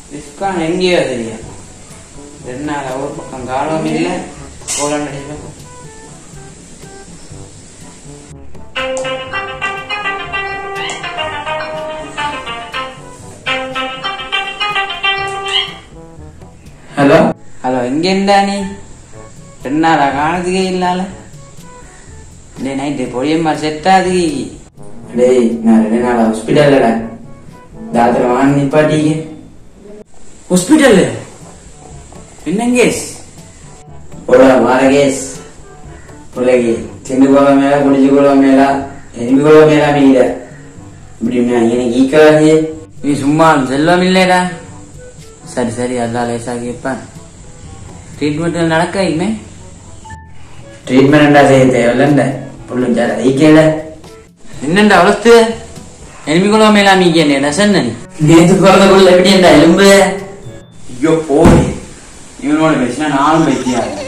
ISKCON எங்கேயோ தெரியும் ரெண்டு நாள் ஒரு பக்கம் காலம் இல்லை கோலம் அடிக்கல ஹலோ ஹலோ எங்க இருந்தா நீ ரெண்டு நாளா காணதுக்கே இல்லால இல்லை நைட்டு பொடியம்மா செட்டாதுக்கு டேய் நான் ரெண்டு நாள் ஹாஸ்பிட்டல்லடா தாத்திர வாங்க நிப்பாட்டிங்க ஹாஸ்பிட்டல் என்ன கேஸ் போடா மாற கேஸ் பிள்ளைக்கு திண்டு கொள்ள மேல குடிச்சு கொள்ள மேல எலும்பி கொள்ள மேல மீத இப்படின்னா எனக்கு ஈக்காது நீ சும்மா செல்வம் இல்லைடா சரி சரி அதான் லேசா கேட்பேன் ட்ரீட்மெண்ட் நடக்க இனிமே ட்ரீட்மெண்ட் செய்ய தேவையில்ல புள்ளும் சார் ஈக்கல என்னண்டா வளர்த்து எலும்பிக்குள்ள மேலா மீக்கேன் நசன்னு நேத்து பிறந்தக்குள்ள எப்படி இந்த எலும்பு ஐயோ போடி இவனோட பேசினா நானும் பைத்தியாகிறேன்